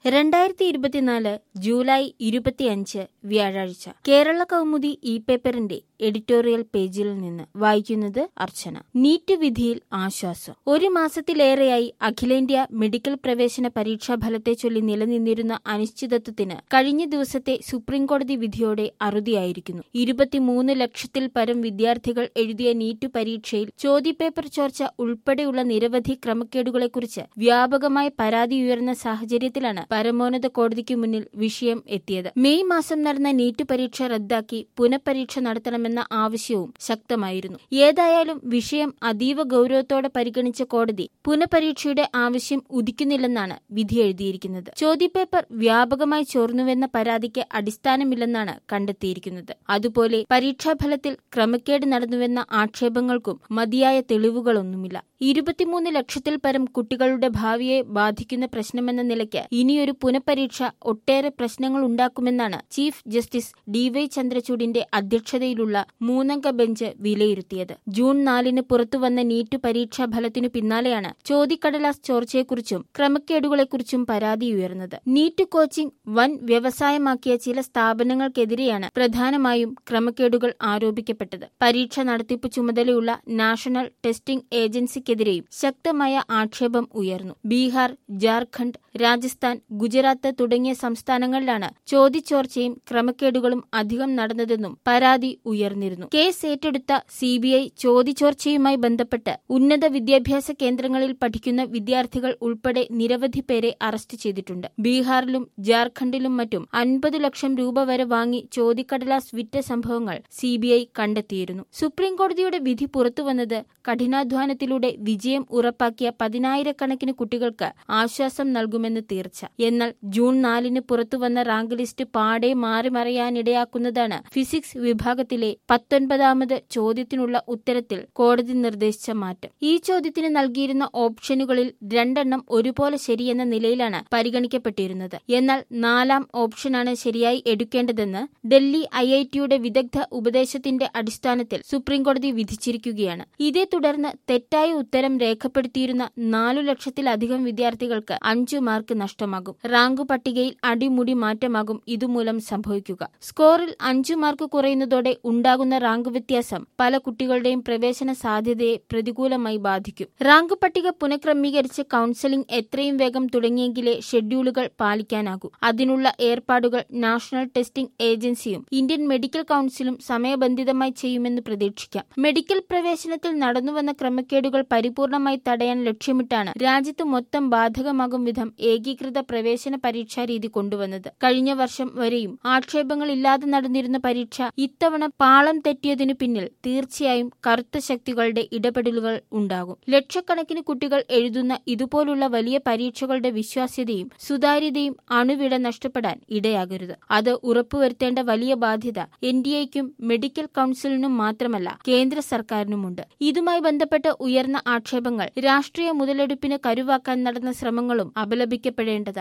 രണ്ടായിരത്തി ഇരുപത്തിനാല് ജൂലൈ ഇരുപത്തിയഞ്ച് വ്യാഴാഴ്ച കേരള കൗമുദി ഇ പേപ്പറിന്റെ എഡിറ്റോറിയൽ പേജിൽ നിന്ന് വായിക്കുന്നത് അർച്ചന നീറ്റ് വിധിയിൽ ആശ്വാസം ഒരു മാസത്തിലേറെയായി അഖിലേന്ത്യാ മെഡിക്കൽ പ്രവേശന പരീക്ഷാ ഫലത്തെ ചൊല്ലി നിലനിന്നിരുന്ന അനിശ്ചിതത്വത്തിന് കഴിഞ്ഞ ദിവസത്തെ സുപ്രീംകോടതി വിധിയോടെ അറുതിയായിരിക്കുന്നു ഇരുപത്തിമൂന്ന് ലക്ഷത്തിൽ പരം വിദ്യാർത്ഥികൾ എഴുതിയ നീറ്റ് പരീക്ഷയിൽ ചോദ്യപേപ്പർ ചോർച്ച ഉൾപ്പെടെയുള്ള നിരവധി ക്രമക്കേടുകളെക്കുറിച്ച് വ്യാപകമായ പരാതി ഉയർന്ന സാഹചര്യത്തിലാണ് പരമോന്നത കോടതിക്ക് മുന്നിൽ വിഷയം എത്തിയത് മെയ് മാസം നടന്ന നീറ്റ് പരീക്ഷ റദ്ദാക്കി പുനഃപരീക്ഷ നടത്തണമെന്ന ആവശ്യവും ശക്തമായിരുന്നു ഏതായാലും വിഷയം അതീവ ഗൌരവത്തോടെ പരിഗണിച്ച കോടതി പുനഃപരീക്ഷയുടെ ആവശ്യം ഉദിക്കുന്നില്ലെന്നാണ് വിധി എഴുതിയിരിക്കുന്നത് ചോദ്യപേപ്പർ വ്യാപകമായി ചോർന്നുവെന്ന പരാതിക്ക് അടിസ്ഥാനമില്ലെന്നാണ് കണ്ടെത്തിയിരിക്കുന്നത് അതുപോലെ പരീക്ഷാഫലത്തിൽ ക്രമക്കേട് നടന്നുവെന്ന ആക്ഷേപങ്ങൾക്കും മതിയായ തെളിവുകളൊന്നുമില്ല ഇരുപത്തിമൂന്ന് ലക്ഷത്തിൽ പരം കുട്ടികളുടെ ഭാവിയെ ബാധിക്കുന്ന പ്രശ്നമെന്ന നിലയ്ക്ക് ഇനിയൊരു പുനഃപരീക്ഷ ഒട്ടേറെ പ്രശ്നങ്ങൾ ഉണ്ടാക്കുമെന്നാണ് ചീഫ് ജസ്റ്റിസ് ഡി വൈ ചന്ദ്രചൂഡിന്റെ അധ്യക്ഷതയിലുള്ള മൂന്നംഗ ബെഞ്ച് വിലയിരുത്തിയത് ജൂൺ നാലിന് പുറത്തുവന്ന നീറ്റ് പരീക്ഷാ ഫലത്തിനു പിന്നാലെയാണ് ചോദ്യക്കടലാസ് ചോർച്ചയെക്കുറിച്ചും ക്രമക്കേടുകളെക്കുറിച്ചും പരാതി ഉയർന്നത് നീറ്റ് കോച്ചിംഗ് വൻ വ്യവസായമാക്കിയ ചില സ്ഥാപനങ്ങൾക്കെതിരെയാണ് പ്രധാനമായും ക്രമക്കേടുകൾ ആരോപിക്കപ്പെട്ടത് പരീക്ഷ നടത്തിപ്പ് ചുമതലയുള്ള നാഷണൽ ടെസ്റ്റിംഗ് ഏജൻസിക്കെതിരെയും ശക്തമായ ആക്ഷേപം ഉയർന്നു ബീഹാർ ജാർഖണ്ഡ് രാജസ്ഥാൻ ഗുജറാത്ത് തുടങ്ങിയ സംസ്ഥാനങ്ങളിലാണ് ചോദ്യച്ചോർച്ചയും ക്രമക്കേടുകളും അധികം നടന്നതെന്നും പരാതി ഉയർന്നിരുന്നു കേസ് ഏറ്റെടുത്ത സിബിഐ ചോദ്യച്ചോർച്ചയുമായി ബന്ധപ്പെട്ട് ഉന്നത വിദ്യാഭ്യാസ കേന്ദ്രങ്ങളിൽ പഠിക്കുന്ന വിദ്യാർത്ഥികൾ ഉൾപ്പെടെ നിരവധി പേരെ അറസ്റ്റ് ചെയ്തിട്ടുണ്ട് ബീഹാറിലും ജാർഖണ്ഡിലും മറ്റും അൻപത് ലക്ഷം രൂപ വരെ വാങ്ങി ചോദ്യക്കടലാസ് വിറ്റ സംഭവങ്ങൾ സിബിഐ കണ്ടെത്തിയിരുന്നു സുപ്രീംകോടതിയുടെ വിധി പുറത്തുവന്നത് കഠിനാധ്വാനത്തിലൂടെ വിജയം ഉറപ്പാക്കിയ പതിനായിരക്കണക്കിന് കുട്ടികൾക്ക് ആശ്വാസം നൽകുമെന്ന് തീർച്ച എന്നാൽ ജൂൺ നാലിന് പുറത്തുവന്ന റാങ്ക് ലിസ്റ്റ് പാടെ മാറിമറിയാനിടയാക്കുന്നതാണ് ഫിസിക്സ് വിഭാഗത്തിലെ പത്തൊൻപതാമത് ചോദ്യത്തിനുള്ള ഉത്തരത്തിൽ കോടതി നിർദ്ദേശിച്ച മാറ്റം ഈ ചോദ്യത്തിന് നൽകിയിരുന്ന ഓപ്ഷനുകളിൽ രണ്ടെണ്ണം ഒരുപോലെ ശരിയെന്ന നിലയിലാണ് പരിഗണിക്കപ്പെട്ടിരുന്നത് എന്നാൽ നാലാം ഓപ്ഷനാണ് ശരിയായി എടുക്കേണ്ടതെന്ന് ഡൽഹി ഐ ഐ ടിയുടെ വിദഗ്ധ ഉപദേശത്തിന്റെ അടിസ്ഥാനത്തിൽ സുപ്രീംകോടതി വിധിച്ചിരിക്കുകയാണ് ഇതേ തുടർന്ന് തെറ്റായ ഉത്തരം രേഖപ്പെടുത്തിയിരുന്ന നാലു ലക്ഷത്തിലധികം വിദ്യാർത്ഥികൾക്ക് അഞ്ചു മാർക്ക് നഷ്ടമാകും റാങ്ക് പട്ടികയിൽ അടിമുടി മാറ്റമാകും ഇതുമൂലം സംഭവിക്കുക സ്കോറിൽ അഞ്ചു മാർക്ക് കുറയുന്നതോടെ ഉണ്ടാകുന്ന റാങ്ക് വ്യത്യാസം പല കുട്ടികളുടെയും പ്രവേശന സാധ്യതയെ പ്രതികൂലമായി ബാധിക്കും റാങ്ക് പട്ടിക പുനഃക്രമീകരിച്ച് കൌൺസലിംഗ് എത്രയും വേഗം തുടങ്ങിയെങ്കിലേ ഷെഡ്യൂളുകൾ പാലിക്കാനാകൂ അതിനുള്ള ഏർപ്പാടുകൾ നാഷണൽ ടെസ്റ്റിംഗ് ഏജൻസിയും ഇന്ത്യൻ മെഡിക്കൽ കൌൺസിലും സമയബന്ധിതമായി ചെയ്യുമെന്ന് പ്രതീക്ഷിക്കാം മെഡിക്കൽ പ്രവേശനത്തിൽ നടന്നുവന്ന ക്രമക്കേടുകൾ പരിപൂർണമായി തടയാൻ ലക്ഷ്യമിട്ടാണ് രാജ്യത്ത് മൊത്തം ബാധകമാകും വിധം ഏകീകൃത പ്രവേശന പരീക്ഷാ രീതി കൊണ്ടുവന്നത് കഴിഞ്ഞ വർഷം വരെയും ആക്ഷേപങ്ങളില്ലാതെ നടന്നിരുന്ന പരീക്ഷ ഇത്തവണ പാളം തെറ്റിയതിനു പിന്നിൽ തീർച്ചയായും കറുത്ത ശക്തികളുടെ ഇടപെടലുകൾ ഉണ്ടാകും ലക്ഷക്കണക്കിന് കുട്ടികൾ എഴുതുന്ന ഇതുപോലുള്ള വലിയ പരീക്ഷകളുടെ വിശ്വാസ്യതയും സുതാര്യതയും അണുവിട നഷ്ടപ്പെടാൻ ഇടയാകരുത് അത് ഉറപ്പുവരുത്തേണ്ട വലിയ ബാധ്യത എൻ ഡി എക്കും മെഡിക്കൽ കൌൺസിലിനും മാത്രമല്ല കേന്ദ്ര സർക്കാരിനുമുണ്ട് ഇതുമായി ബന്ധപ്പെട്ട് ഉയർന്ന ആക്ഷേപങ്ങൾ രാഷ്ട്രീയ മുതലെടുപ്പിന് കരുവാക്കാൻ നടന്ന ശ്രമങ്ങളും അപലപിക്കപ്പെടേണ്ടതാണ്